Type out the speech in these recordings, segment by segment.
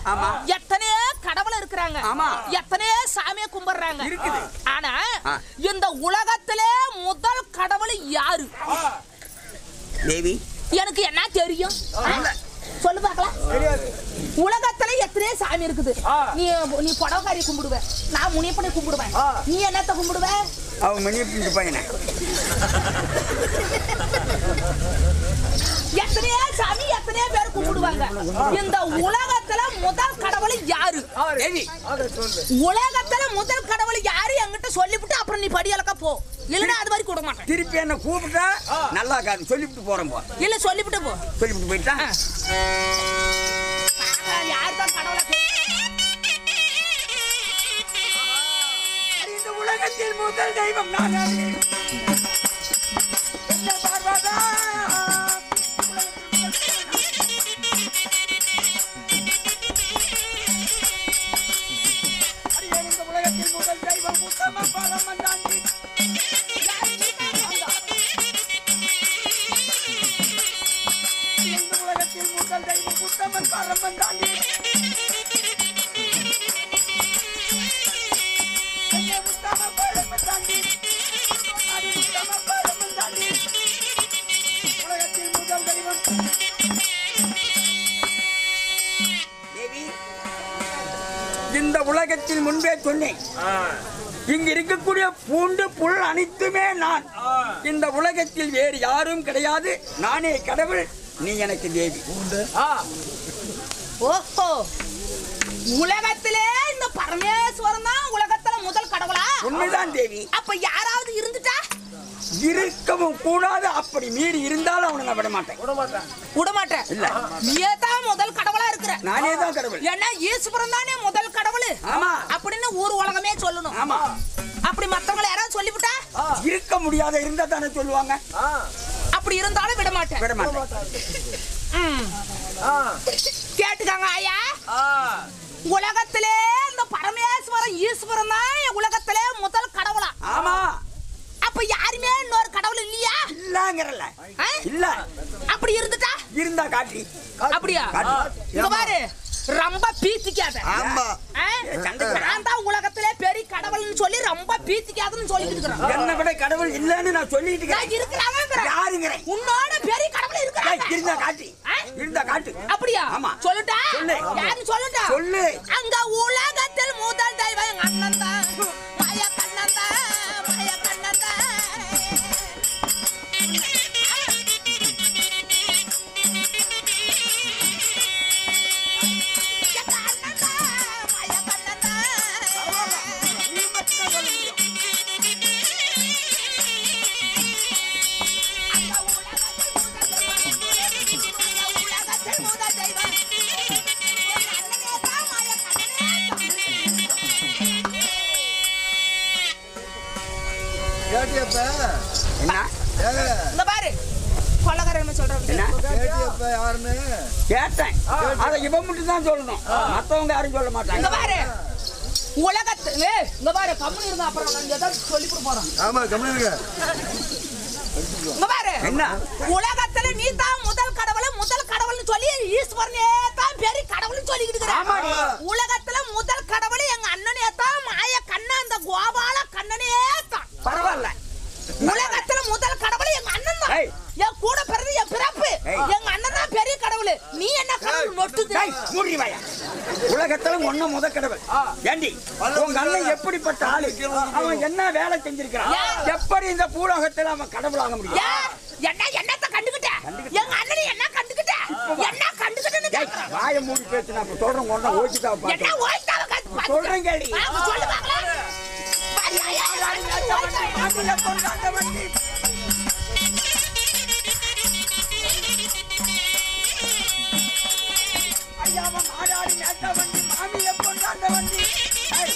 ஆமா. எத்தனையோ கடவுள் இருக்கிறாங்க ஆமா. எத்தனையோ சாமியை கும்பிடுறாங்க இருக்குது. ஆனா ஆ. இந்த உலகத்திலே முதல் கடவுள் யாரு தேவி எனக்கு என்ன தெரியும் இல்ல. சொல்லு பார்க்கலாம் உலகத்துல எத்தனையோ சாமி இருக்குது நீ நீ புடவக்காரி கும்பிடுவ நான் முனியப்பனை கும்பிடுவேன் நீ என்னத்த கும்பிடுவ அவன் மணி இந்த பையனை எத்தனையோ சாமி எத்தனையோ பேர் கும்பிடுவாங்க இந்த உலகத்துல முதல் கடவுள் யாரு தேவி உலகத்துல முதல் கடவுள் யாரு என்கிட்ட சொல்லிவிட்டு அப்புறம் நீ படி அளக்க போ இல்லைன்னா அது மாதிரி கூட மாட்டேன் திருப்பி என்ன கூப்பிட்டா நல்லா இருக்காது சொல்லிவிட்டு போறேன் போ இல்ல சொல்லிவிட்டு போ சொல்லிவிட்டு போயிட்டா யார் தான் கடவுளை இந்த உலகத்தில் முதல் தெய்வம் நான் என்ன பார்வதா அடியே இந்த உலகத்தில் முதல் தெய்வம் உத்தம பரமன் தாண்டி இந்த உலகத்தில் முதல் தெய்வம் உத்தமன் பரமன் தாண்டி என்னை உத்தம பரமன் தாண்டி அடி உத்தம பரமன் தாண்டி உலகத்தில் முதல் தெய்வம் தேவி இந்த உலகத்தில் முன்பே சொன்னேன் இங்கு இருக்கக்கூடிய பூண்டு புல் அனைத்துமே நான் இந்த உலகத்தில் வேறு யாரும் கிடையாது நானே கடவுள் நீ எனக்கு தேவி ஓஹோ உலகத்திலே இந்த பரமேஸ்வரன் தான் உலகத்துல முதல் கடவுளா உண்மைதான் தேவி அப்ப யாராவது இருந்துட்டா இருக்கவும் கூடாது அப்படி மீறி இருந்தாலும் அவனை நான் விட மாட்டேன் விட மாட்டேன் இல்ல. நீயே தான் முதல் கடவுளா இருக்கிற நானே தான் கடவுள் ஏன்னா ஈஸ்வரன் தானே முதல் கடவுள் ஆமா. அப்படின்னு ஊர் உலகமே சொல்லணும் ஆமா அப்படி மத்தவங்களை யாராவது சொல்லிவிட்டா இருக்க முடியாத இருந்தா தானே சொல்லுவாங்க அப்படி இருந்தாலும் விட மாட்டேன் விட மாட்டேன் ம். கேட்டுக்காங்க ஐயா உலகத்திலே இந்த பரமேஸ்வரன் ஈஸ்வரன் தான் உலகத்திலே முதல் கடவுளா ஆமா அப்ப யாருமே இன்னொரு கடவுள் இல்லையா இல்லங்கறல ஆ? இல்ல அப்படி இருந்துட்டா இருந்தா காட்டி அப்படியா காட்டு. இங்க பாரு ரொம்ப பீத்திக்காத ஆமா. ஆ? சண்டைக்கு நான் தான் உலகத்திலே பெரிய கடவுள்னு சொல்லி ரொம்ப பீத்திக்காதுன்னு சொல்லிட்டு இருக்கிறேன் என்ன விட கடவுள் இல்லன்னு நான் சொல்லிட்டு நான் இருக்கிறாங்க யாருங்கிறேன் உன்னோட பெரிய கடவுள் இருக்கிறாங்க இருந்தா காட்டி ஆ? இருந்தா காட்டு அப்படியா ஆமா. சொல்லுட்டா சொல்லு. யாரு சொல்லுட்டா சொல்லு. அங்க உலகத்தில் முதல் தெய்வம் எங்க அண்ணன் தான் மாய கண்ணன் தான் மாய கண்ணன் தான் எங்க அண்ணன் தான் மாய கண்ணன் தான் நீ மட்டும் சொல்ல முடியும். அந்த உலகத்தில் முதல் தெய்வம் அந்த உலகத்தில் முதல் தெய்வம் எங்க அண்ணனே தான் மாய கண்ணனே தான் கேட்டியப்ப என்ன ஏங்க இந்த பாரு கொள்ளக்காரன் சொல்றேன் என்ன கேட்டியப்ப யாருன்னு கேட்டேன் அதை இவன் மட்டும் தான் சொல்லணும் மத்தவங்க யாரும் சொல்ல இங்க மாட்டாங்க பாரு உலகத்து ஏய், இங்க பாரு கம்முனு இருந்தா அப்புறம் நான் ஏதாவது சொல்லி கொடுக்க போறேன் ஆமா கம்மிங்க இங்க பாரு என்ன உலகத்துல நீ தான் முதல் கடவுள் முதல் கடவுள்னு சொல்லி ஈஸ்வரனே தான் பெரிய கடவுள்னு சொல்லிக்கிட்டு ஆமாடி. இருக்கிற உலகத்துல முதல் கடவுள் எங்க அண்ணனே தான் மாய கண்ணன் அந்த கோபால கண்ணனே தான் பரவாயில்ல உலகத்துல முதல் கடவுள் எங்க அண்ணன் தான் ஏய். என் கூட பிறகு என் பிறப்பு ஏய். எங்க அண்ணன் தான் பெரிய கடவுள் நீ என்ன கடவுள் நொட்டுது டேய், மூடி வாயா. உலகத்துல ஒண்ணு முத கடவுள் ஏண்டி உங்க அண்ணன் எப்படிப்பட்ட ஆளு அவன் என்ன வேலை செஞ்சிருக்கிறான் ஏன்? எப்படி இந்த பூலோகத்துல அவன் கடவுளாக முடியும் ஏன்? என்ன என்னத்த கண்டுகிட்ட எங்க அண்ணனை என்ன கண்டுகிட்ட என்ன கண்டுகிட்டன்னு டேய், கேக்குறேன். வாயை மூடி பேச்சு நான் இப்ப சொல்றேன் கொண்டா ஓசிட்டா என்ன பாத்து ஓய்த்தாவ கத்து பாத்து. சொல்றேன் கேளு. ஆமா, சொல்லு பார்க்கலாம். பாரு, ஐயா, ஐயா, ஐயா, ஓய்த்தாவ. மாட்டுல கொண்டாந்த வண்டி. ஐயாவ மாடாடி மேட்ட வண்டி மாமிய கொண்டாந்த வண்டி ஏய்,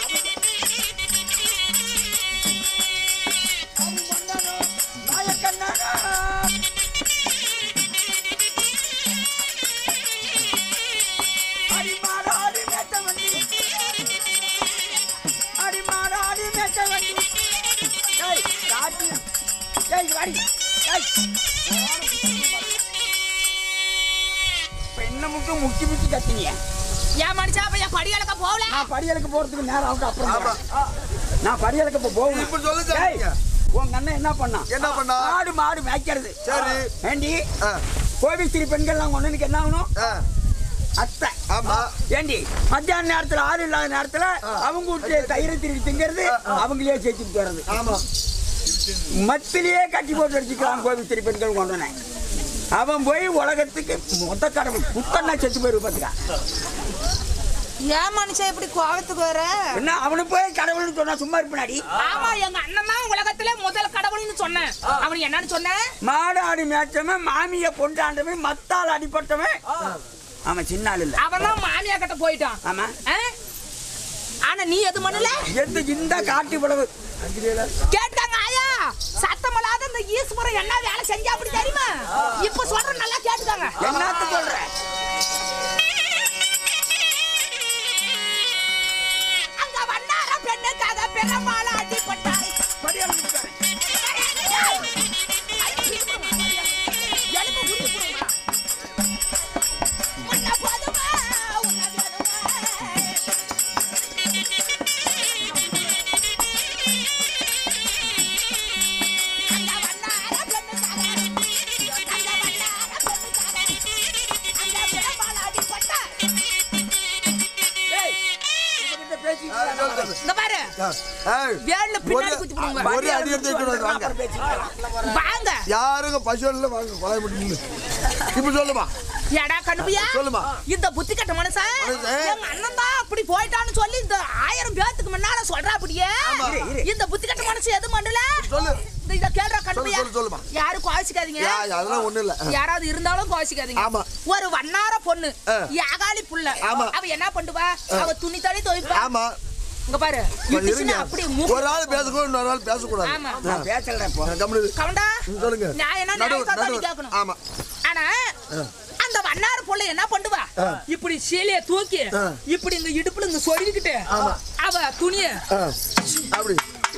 அவன் வந்தானோ, நாயக்கண்ணாடா. அடி மாடாடி மேட்ட வண்டி அடி மாடாடி மேட்ட வண்டி ஏய், காட்டு. ஏய், இங்க வாடி. ஏய். இப்ப என்ன மட்டும் முக்கி முக்கி கத்தினிய ஏன் மனுஷா அப்ப என் படியலக்க போகல நான் படியலுக்கு போறதுக்கு நேரம் ஆகும் அப்புறம் ஆமா. போறேன். நான் படியலுக்கு இப்ப போகணும் இப்ப சொல்லுங்க டேய், நீங்க. உங்க அண்ணன் என்ன பண்ணான் என்ன பண்ணா? மாடு மாடு மேய்க்கிறது சரி. ஏண்டி ஆ, கோவிஸ்திரி பெண்கள்லாம் ஒண்ணுக்கு என்ன ஆகணும் ஆ, அத்தை ஆமா ஏண்டி மத்தியான நேரத்துல ஆள் இல்லாத நேரத்துல அவங்க வீட்டு தயிரை திருடி திங்கிறது அவங்களே சேர்த்துட்டு வர்றது ஆமா மத்திலேயே கட்டி போட்டு அடிச்சுக்கலாம் கோவிஸ்திரி பெண்கள் கொண்டனே அவன் போய் உலகத்துக்கு மொத்த கடவுள் புத்தன்னா செத்து போயிரு பாத்துக்கா ஏன் மனுஷா இப்படி கோவத்துக்கு வர என்ன அவனு போய் கடவுள்னு சொன்னா சும்மா இருப்பினாடி ஆமா எங்க அண்ணன் தான் உலகத்துல முதல் கடவுள்னு சொன்னேன் அவன் என்னன்னு சொன்ன மாடு ஆடி மேய்ச்சவன் மாமிய பொண்டாண்டவன் மத்தால் அடிப்பட்டவன் அவன் சின்ன ஆள் இல்ல அவன் தான் மாமியா கிட்ட போயிட்டான் ஆமா ஆ? ஆனா நீ எது பண்ணல எது இந்த காட்டு இவ்வளவு கேட்டாங்க ஆயா சத்தமில்லாத இந்த ஈஸ்வரன் என்ன வேலை செஞ்சா அப்படி தெரியுமா இப்ப சொல்ற நல்லா கேட்டுக்காங்க என்னத்த சொல்ற அங்க வண்ணார பெண்ணுக்காக பெருமாள் அடிப்பட்டாள் எலும்பு உருகி போடுமா? உன்னை போதுமா, உன்னை வேணுமா? அங்க வண்ணார பெண்ணுக்காக, அங்க வண்ணார பெண்ணுக்காக, அங்க பெருமாள் அடிப்பட்டாள். டேய், இவகிட்ட பேசிட்டு ஆ, இருக்காத. சொல்லு, சொல்லு. இங்க பாரு ஆ, ஏய், வேல்ல பின்னாடி ஒரு- குத்தி போடுவாங்க. ஒரு அடி எடுத்து வைக்கக்கூடாது, வாங்க. அப்புறம் பேசிக்கலாம். வாங்க யாருங்க பசுல வாங்க கொலை பண்ணி இப்ப சொல்லுமா எடா கண்பியா சொல்லுமா. இந்த புத்தி கட்ட மனுஷன் மனுஷன். எங்க அண்ணன் தான் அப்படி போயிட்டான்னு சொல்லி இந்த ஆயிரம் பேத்துக்கு முன்னால சொல்றா அப்படியே இரு, இரு. இந்த புத்தி கட்ட மனுஷன் எது பண்ணல சொல்லு இந்த இத கேடுறா கண்பியா சொல்லு, சொல்லுமா. யாரும் கோச்சிக்காதீங்க யா, அதெல்லாம் ஒண்ணு இல்ல யாராவது இருந்தாலும் கோச்சிக்காதீங்க ஆமா. ஒரு வண்ணார பொண்ணு ஆ. யாகாலி புள்ள ஆமா. அவ என்ன பண்ணுவா அவ துணி தடி துவைப்பா ஆமா இங்க பாரு கொஞ்சம் இடிச்சுன்னு இருங்க. அப்படி மூக்கு ஒரு ஆள் பேசக்கூடாது இன்னொரு ஆள் பேசக்கூடாது ஆமா நான் பேசலடா இப்போ. கம்முனு கவுண்டா சொல்லுங்க நான் என்ன நடுவு நியாயத்தை தான் நீ நடுவு கேட்கணும் ஆமா ஆனா அந்த வண்ணார புள்ள என்ன பண்ணுவா இப்படி சீலைய தூக்கி ஆ. இப்படி இந்த இடுப்புல இங்க சொருகிக்கிட்டு ஆமா. அவ துணிய ஆ, அப்படி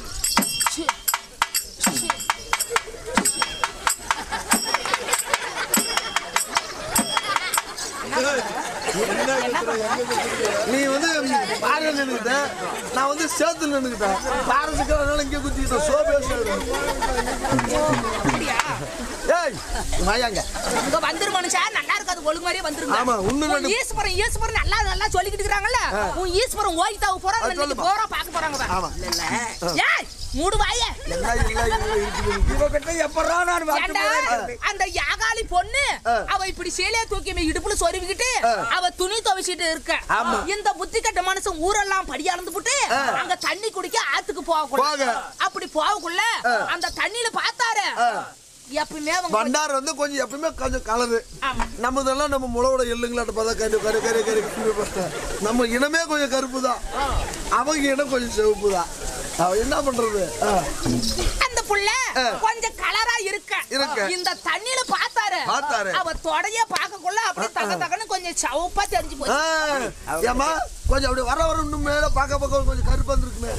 நீ வந்து பாரு நின்னுக்கிட்ட நான் வந்து சேத்துல நின்னுக்கிட்டேன் பாரசுக்கிறதுனால இங்கே குத்திக்கிட்டேன் சோ பேசுறேன் அப்படியா ஏய் வாயாங்க இங்க வந்துரு மனுஷா நல்லா இருக்காது ஒழுங்கு மாதிரியே வந்துருங்க ஆமா, உன்னை உன் ரெண்டு- ஈஸ்வரன் ஈஸ்வரன் நல்லா நல்லா சொல்லிக்கிட்டு இருக்காங்கல்ல உன் ஈஸ்வரன் ஓய்தாவு போறா அது இன்னைக்கு சொல்லுமா. போறா பாக்க போறாங்க பாரு. ஆமா ஏய் மூடு வாயே என்ன இல்லை இல்லை இருக்குது இவகிட்ட எப்படா நான் வாக்கு ஏண்டா, போறேன் இருக்கிறது? அந்த யாகாலி பொண்ணு ஆ. அவ இப்படி சேலைய தூக்கி மே இடுப்புல சொருவிக்கிட்டு ஆ. அவ துணி துவைச்சிட்டு இருக்க ஆமா. இந்த புத்தி கட்ட மனுஷன் ஊரெல்லாம் படி அளந்து புட்டு ஆ. அங்க தண்ணி குடிக்க ஆத்துக்கு போகக்குள்ள போக. அப்படி போகக்குள்ள ஆ. அந்த தண்ணியில பார்த்தாரு ஆ. எப்பயுமே அவங்க கொஞ்சம்- பண்டார் வந்து கொஞ்சம் எப்பவுமே கொஞ்சம் கலரு ஆமா. நம்மதெல்லாம் நம்ம முளவோட எள்ளுங்களாட்ட பார்த்தா கரு கரு கரு கரு கரு பார்த்தா நம்ம இனமே கொஞ்சம் கருப்பு தான் அவங்க இனம் கொஞ்சம் சிவப்பு தான் அவன் என்ன பண்றது ஆ. அந்த புள்ள ஆ. கொஞ்சம் கலரா இருக்க இருக்க. இந்த தண்ணியில பார்த்தாரு பார்த்தாரு. அவ தொடைய பார்க்கக்குள்ள அப்படி தக தகன்னு கொஞ்சம் சவப்பா தெரிஞ்சு ஆ. போச்சு ஏம்மா கொஞ்சம் அப்படி வர வர இன்னும் மேல பார்க்க பார்க்க கொஞ்சம் கருப்பு வந்துருக்குமே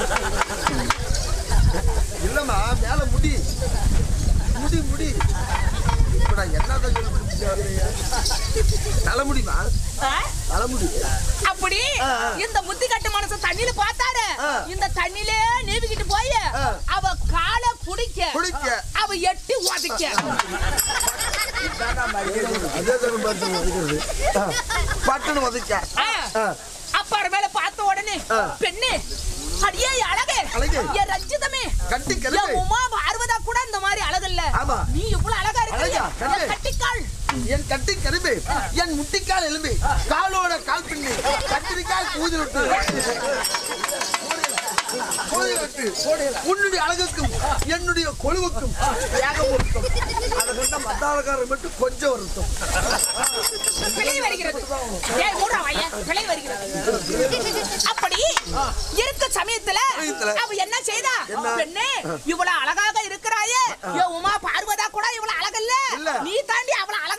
இல்லம்மா மேல முடி முடி முடி இப்ப நான் என்னதான் சொல்லி தலைமுடிமா ஆ? தலைமுடி அப்படி ஆ, ஆ. இந்த முத்தி கட்டு மனசு தண்ணியில பார்த்தாரு ஆ. இந்த தண்ணியிலே நீவிக்கிட்டு போய் ஆ. அவ காலை குடிக்க குடிக்க. அவ எட்டி உதைக்க அதே தரம் பார்த்து இருக்கிறது பட்டுன்னு வதக்க ஆ. ஆ. அப்புறமேல பார்த்த உடனே ஆ. பெண்ணே அடியே அழகே அழகு. என் ரஞ்சிதமே கட்டி என் கிளம்பு உமா பார்வதா கூட இந்த மாதிரி அழகு இல்ல ஆமா. நீ இவ்வளவு அழகா இருக்கியா அழகா, கண்ணு. என் கட்டிக்கால் என் கட்டி கரும்பு என் முட்டிக்கால் எலும்பு காலோட கால் பின்னி கத்திரிக்காய் கூதி விட்டு கூதி விட்டு உன்னுடைய அழகுக்கும் என்னுடைய கொழுவுக்கும் ஏகம் வருத்தம் அதை கண்ட மத்தாளக்காரர் மட்டும் கொஞ்சம் வருத்தம் பிழை வருகிறது ஏய் மூடா வாய பிழை வருகிறது அப்படி இருக்க சமயத்துல சமயத்துல. அவ என்ன செய்தா என்ன? பெண்ணே இவ்வளவு அழகாக இருக்கிறாயே என் உமா பார்வதா கூட இவ்வளவு அழகல்ல இல்ல. நீ தாண்டி அவள அழகாக்கறன்னு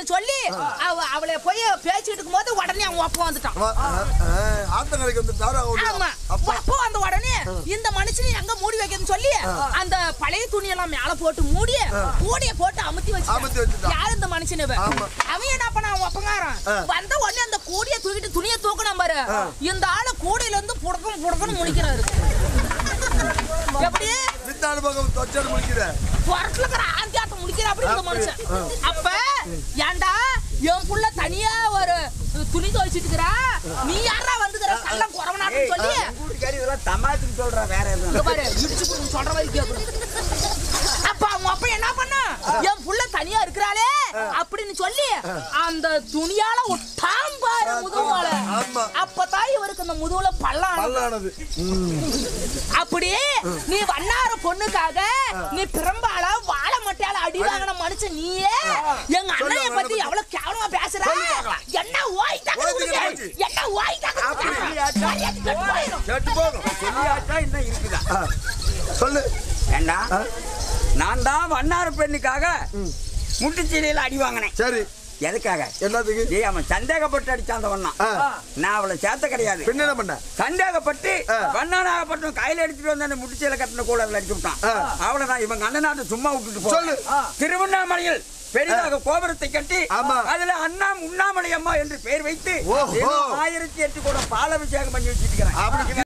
சொல்லி அவ அவளை போய் பேசிட்டு இருக்கும்போது உடனே அவன் ஒப்ப வந்துட்டான் அவ- ஆ, ஆ, ஆத்தங்கரைக்கு வந்துட்டாரு அவரு. ஆமா அப்பா அப்போ அந்த உடனே இந்த மனுஷனை எங்க மூடி வைக்கணும்னு சொல்லி அந்த பழைய துணி எல்லாம் மேல போட்டு மூடி கூடைய போட்டு அமுத்தி அமுத்தி வச்சு வச்சுட்டான். யார் இந்த மனுஷன் இவன்? ஆமா. அவன் என்ன பண்ண அவன் ஒப்பங்காரன் ஆ. வந்த உடனே அந்த கூடைய தூக்கிட்டு துணியை தூக்கணும் பாரு இந்த ஆளு கூடையில இருந்து புடக்கும் புடக்குன்னு முடிக்கிறாரு எப்படி வித்தாடு பக்கம் தொச்சாடு முடிக்கிற புறத்துல இருக்கிற ஆந்தியாட்டம் முடிக்கிற அப்படி இந்த மனுஷன் அப்ப ஏன்டா என் புள்ள தனியா ஒரு துணி துவைச்சிட்டு இருக்கிறா நீ யாரா வந்துக்கிற கள்ளம் குறவனாட்டம் சொல்லி வீட்டுக்காரி இதெல்லாம் தமாத்துக்கு சொல்றா வேற இங்க எதுவும் பாரு இடிச்சு போடுன்னு சொல்ற மாதிரி கேட்கணும் அப்ப அவங்க அப்பா என்ன பண்ணா என் புள்ள தனியா இருக்கிறாளே அப்படின்னு சொல்லி அந்த துணியால ஒட்டாம் பாரு முதுகுல ஆமா. அப்பதான் இவருக்கு அந்த முதுகுல பள்ளம் பல்லானது ம். அப்படியே நீ வண்ணார பொண்ணுக்காக நீ பிரம்பால வாழ மட்டையால அடி வாங்கின மனுஷன் நீயே எங்க அண்ணைய சொல்லு, பத்தி அவனை எவ்வளவு கேவலமா பேசுற சொல்லு பார்க்கலாம். என்ன ஓய்ட்டாக்க ஓய்ட்டுக்கு கொடுங்க போச்சு. என்ன ஓய்ட்டாக்க அப்படி கொடுங்க மரியாதை கெட்டு போயிடும். கேட்டு போகும் சொல்லியாச்சா இன்னும் இருக்குதா ஆ. சொல்லு ஏண்டா ஆ? நான் தான் வண்ணார பெண்ணுக்காக முட்டுச்சீலையில அடி வாங்கினேன் சரி எதுக்காக என்னத்துக்கு ஏய் அவன் சந்தேகப்பட்டு அடிச்சான் அந்த வண்ணா ஆ. நான் அவளை சேர்த்த கிடையாது பின்ன என்ன பண்ண சந்தேகப்பட்டு ஆ. வண்ணானாகப்பட்டும் கையில எடுத்துட்டு வந்து அந்த முடிச்சீல கட்டின கூட அவளை அடிச்சு விட்டான் ஆ. அவ்வளவுதான் இவங்க அண்ணனாட்டு சும்மா விட்டுட்டு சொல்லு. போ திருவண்ணாமலையில் பெரிதாக கோபுரத்தை கட்டி ஆமா. அதுல அண்ணா உண்ணாமலை அம்மா என்று பெயர் வைத்து ஓஹோ. ஏதோ ஆயிரத்தி எட்டு கூட பாலாபிஷேகம் பண்ணி வச்சிருக்கிறேன் அப்படி